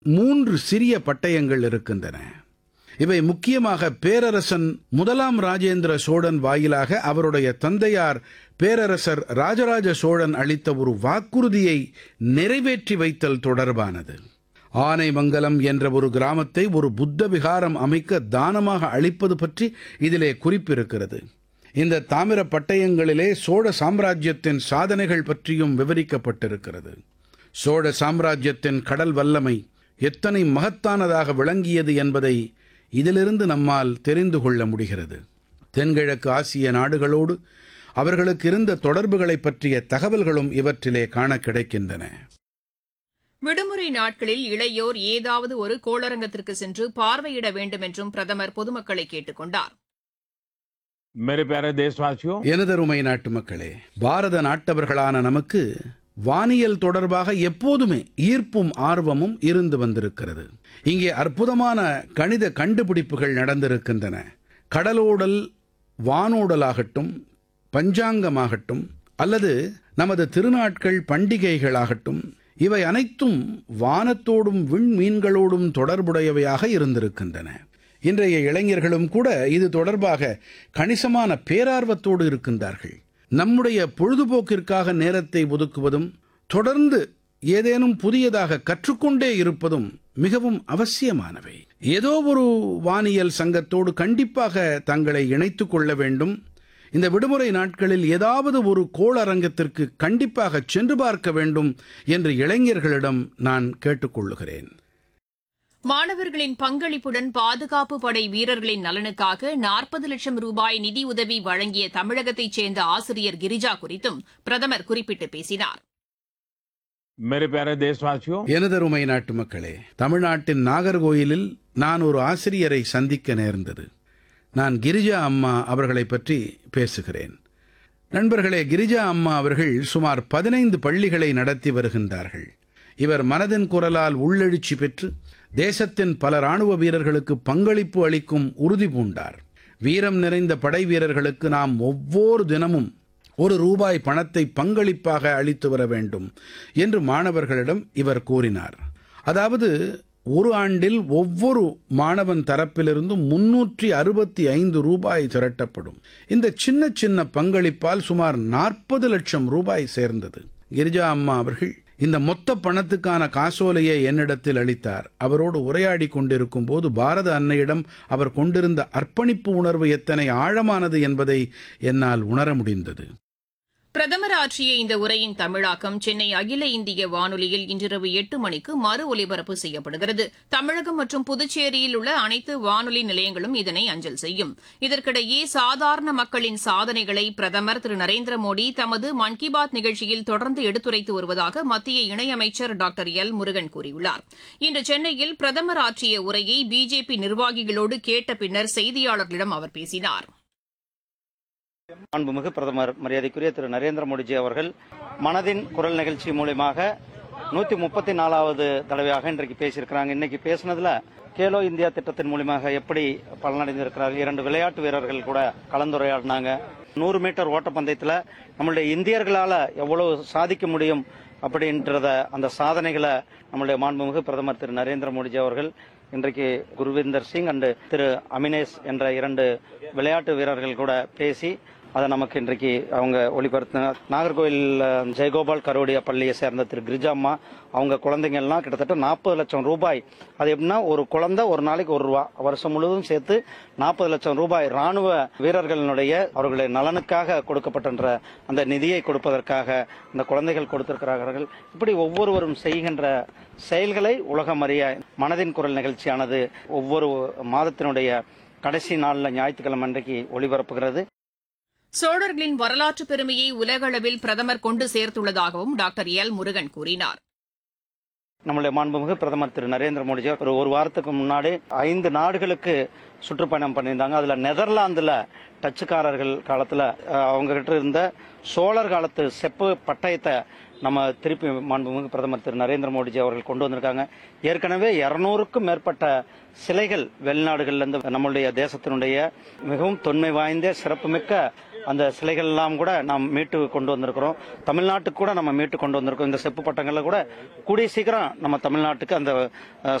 மூன்று சிறிய பட்டயங்கள் இருக்கின்றன இவை முக்கியமாக பேரரசன் முதலாம் ராஜேந்திர சோழன் வாயிலாக அவருடைய தந்தையார் பேரரசர் ராஜராஜ சோழன் அளித்த ஒரு வாக்குறுதியை நிறைவேற்றி வைத்தல் தொடர்பானது ஆனைமங்கலம் என்ற ஒரு கிராமத்தை ஒரு புத்த விகாரம் அமைக்க தானமாக அளிப்பது பற்றி இதிலே குறிப்பிருக்கிறது இந்த தாமிர பட்டயங்களிலே சோழ சாம்ராஜ்யத்தின் சாதனைகள் பற்றியும் விவரிக்கப்பட்டிருக்கிறது சோழ சாம்ராஜ்யத்தின் கடல் வல்லமை எத்தனை மகத்தானதாக விளங்கியது என்பதை இதிலிருந்து நம்மால் தெரிந்து கொள்ள முடிகிறது தென்கிழக்கு ஆசிய நாடுகளோடு அவர்களுக்கு இருந்த தொடர்புகளைப் பற்றிய தகவல்களும் இவற்றிலே காண கிடைக்கின்றன விடுமுறை நாட்களில் இளையோர் ஏதாவது ஒரு கோளரங்கத்திற்கு சென்று பார்வையிட வேண்டும் என்றும் பிரதமர் பொதுமக்களை கேட்டுக் கொண்டார் मेरे प्यारे देशवासियों எனதருமை நாட்டு மக்களே பாரத நாட்டவர்களான நமக்கு வானியல் தொடர்பாக எப்போதுமே ஈர்ப்பும் ஆர்வமும் இருந்து வந்திருக்கிறது இங்கே அற்புதமான கணித கண்டுபிடிப்புகள் நடந்திருக்கின்றன கடலோடல் வானோடலாகட்டும் பஞ்சாங்கமாகட்டும் அல்லது நமது திருநாட்கள் பண்டிகைகளாகட்டும் இவை அனைத்தும் வானத்தோடும் விண்மீன்களோடும் தொடர்புடையவையாக இருந்திருக்கின்றன இன்றைய இளைஞர்களும் கூட இது தொடர்பாக கணிசமான பேரார்வத்தோடு இருக்கின்றார்கள் நம்முடைய பொழுதுபோக்கிற்காக நேரத்தை ஒதுக்குவதும் தொடர்ந்து ஏதேனும் புதியதாக கற்றுக்கொண்டே இருப்பதும் மிகவும் அவசியமானவை ஏதோ ஒரு வானியல் சங்கத்தோடு கண்டிப்பாக தங்களை இணைத்துக் கொள்ள வேண்டும் இந்த விடுமுறை நாட்களில் ஏதாவது ஒரு கோளரங்கத்திற்கு கண்டிப்பாக சென்று பார்க்க வேண்டும் என்று இளைஞர்களிடம் நான் கேட்டுக்கொள்ளுகிறேன் மாணவர்களின் பங்களிப்புடன் பாதுகாப்பு படை வீரர்களின் நலனுக்காக நாற்பது லட்சம் ரூபாய் நிதியுதவி வழங்கிய தமிழகத்தைச் சேர்ந்த ஆசிரியர் கிரிஜா குறித்தும் பிரதமர் குறிப்பிட்டு பேசினார் मेरे प्यारे देशवासियों எனதருமை நாட்டு மக்களே தமிழ்நாட்டின் நாகர்கோயிலில் நான் ஒரு ஆசிரியரை சந்திக்க நேர்ந்தது நான் கிரிஜா அம்மா அவர்களை பற்றி பேசுகிறேன் நண்பர்களே கிரிஜா அம்மா அவர்கள் சுமார் பதினைந்து பள்ளிகளை நடத்தி வருகின்றார்கள் இவர் மனதின் குரலால் உள்ளெழுச்சி பெற்று தேசத்தின் பல ராணுவ வீரர்களுக்கு பங்களிப்பு அளிக்கும் உறுதி பூண்டார் வீரம் நிறைந்த படை வீரர்களுக்கு நாம் ஒவ்வொரு தினமும் ஒரு ரூபாய் பணத்தை பங்களிப்பாக அளித்து வர வேண்டும் என்று மாணவர்களிடம் இவர் கூறினார் அதாவது ஒரு ஆண்டில் ஒவ்வொரு மாணவன் தரப்பிலிருந்தும் முன்னூற்றி அறுபத்தி ஐந்து ரூபாய் திரட்டப்படும் இந்த சின்ன சின்ன பங்களிப்பால் சுமார் நாற்பது லட்சம் ரூபாய் சேர்ந்தது கிரிஜா அம்மா அவர்கள் இந்த மொத்த பணத்துக்கான காசோலையை என்னிடத்தில் அளித்தார் அவரோடு உரையாடி கொண்டிருக்கும் போது பாரத அன்னையிடம் அவர் கொண்டிருந்த அர்ப்பணிப்பு உணர்வு எத்தனை ஆழமானது என்பதை என்னால் உணர முடிந்தது பிரதமர் ஆற்றிய இந்த உரையின் தமிழாக்கம் சென்னை அகில இந்திய வானொலியில் இன்றிரவு எட்டு மணிக்கு மறு ஒலிபரப்பு செய்யப்படுகிறது தமிழகம் மற்றும் புதுச்சேரியில் உள்ள அனைத்து வானொலி நிலையங்களும் இதனை அஞ்சல் செய்யும் இதற்கிடையே சாதாரண மக்களின் சாதனைகளை பிரதமர் திரு நரேந்திர மோடி தமது மன் கி பாத் நிகழ்ச்சியில் தொடர்ந்து எடுத்துரைத்து வருவதாக மத்திய இணையமைச்சர் டாக்டர் எல் முருகன் கூறியுள்ளார் இன்று சென்னையில் பிரதமர் ஆற்றிய உரையை பிஜேபி நிர்வாகிகளோடு கேட்ட பின்னர் செய்தியாளர்களிடம் அவர் பேசினார் மாண்புமிகு பிரதமர் மரியாதைக்குரிய திரு நரேந்திர மோடிஜி அவர்கள் மனதின் குரல் நிகழ்ச்சி மூலியமாக நூத்தி முப்பத்தி நாலாவது தடவையாக இன்றைக்கு பேசியிருக்கிறாங்க இன்னைக்கு பேசினதுல கேலோ இந்தியா திட்டத்தின் மூலியமாக எப்படி பலனடைந்திருக்கிறார்கள் இரண்டு விளையாட்டு வீரர்கள் கூட கலந்துரையாடினாங்க நூறு மீட்டர் ஓட்டப்பந்தயத்துல நம்மளுடைய இந்தியர்களால எவ்வளவு சாதிக்க முடியும் அப்படின்றத அந்த சாதனைகளை நம்முடைய மாண்புமிகு பிரதமர் திரு நரேந்திர மோடிஜி அவர்கள் இன்றைக்கு குருவிந்தர் சிங் அண்டு திரு அமினேஷ் என்ற இரண்டு விளையாட்டு வீரர்கள் கூட பேசி அதை நமக்கு இன்றைக்கு அவங்க ஒளிபரத்தின நாகர்கோவில் அஹ், ஜெயகோபால் கரோடியா பள்ளியை சேர்ந்த திரு கிரிஜாம்மா அவங்க குழந்தைங்க எல்லாம் கிட்டத்தட்ட நாற்பது லட்சம் ரூபாய் அது எப்படின்னா ஒரு குழந்தை ஒரு நாளைக்கு ஒரு ரூபா வருஷம் முழுவதும் சேர்த்து நாற்பது லட்சம் ரூபாய் ராணுவ வீரர்களினுடைய அவர்களுடைய நலனுக்காக கொடுக்கப்பட்டன்ற அந்த நிதியை கொடுப்பதற்காக அந்த குழந்தைகள் கொடுத்திருக்கிறார்கள் இப்படி ஒவ்வொருவரும் செய்கின்ற செயல்களை உலகம் அறிய மனதின் குரல் நிகழ்ச்சியானது ஒவ்வொரு மாதத்தினுடைய கடைசி நாளில் ஞாயிற்றுக்கிழமை அன்றைக்கு ஒளிபரப்புகிறது சோழர்களின் வரலாற்று பெருமையை உலகளவில் பிரதமர் கொண்டு சேர்த்துள்ளதாகவும் டாக்டர் எல் முருகன் கூறினார் நம்முடைய மாண்புமிகு பிரதமர் திரு நரேந்திர மோடிஜி ஒரு ஒரு வாரத்துக்கு முன்னாடி ஐந்து நாடுகளுக்கு சுற்றுப்பயணம் பண்ணியிருந்தாங்க அதுல நெதர்லாந்துல டச்சுக்காரர்கள் காலத்துல அஹ், அவங்க கிட்ட இருந்த சோழர் காலத்து செப்பு பட்டயத்தை நம்ம திருப்பி மாண்புமிகு பிரதமர் திரு நரேந்திர மோடிஜி அவர்கள் கொண்டு வந்திருக்காங்க ஏற்கனவே இருநூறுக்கும் மேற்பட்ட சிலைகள் வெளிநாடுகள்ல இருந்து நம்மளுடைய தேசத்தினுடைய மிகவும் தொன்மை வாய்ந்த சிறப்புமிக்க அந்த சிலைகள் எல்லாம் கூட நாம் மீட்டு கொண்டு வந்திருக்கிறோம் தமிழ்நாட்டுக்கு கூட நம்ம மீட்டு கொண்டு வந்திருக்கோம் இந்த செப்பு பட்டங்கள்ல கூட கூடிய சீக்கிரம் நம்ம தமிழ்நாட்டுக்கு அந்த அஹ்,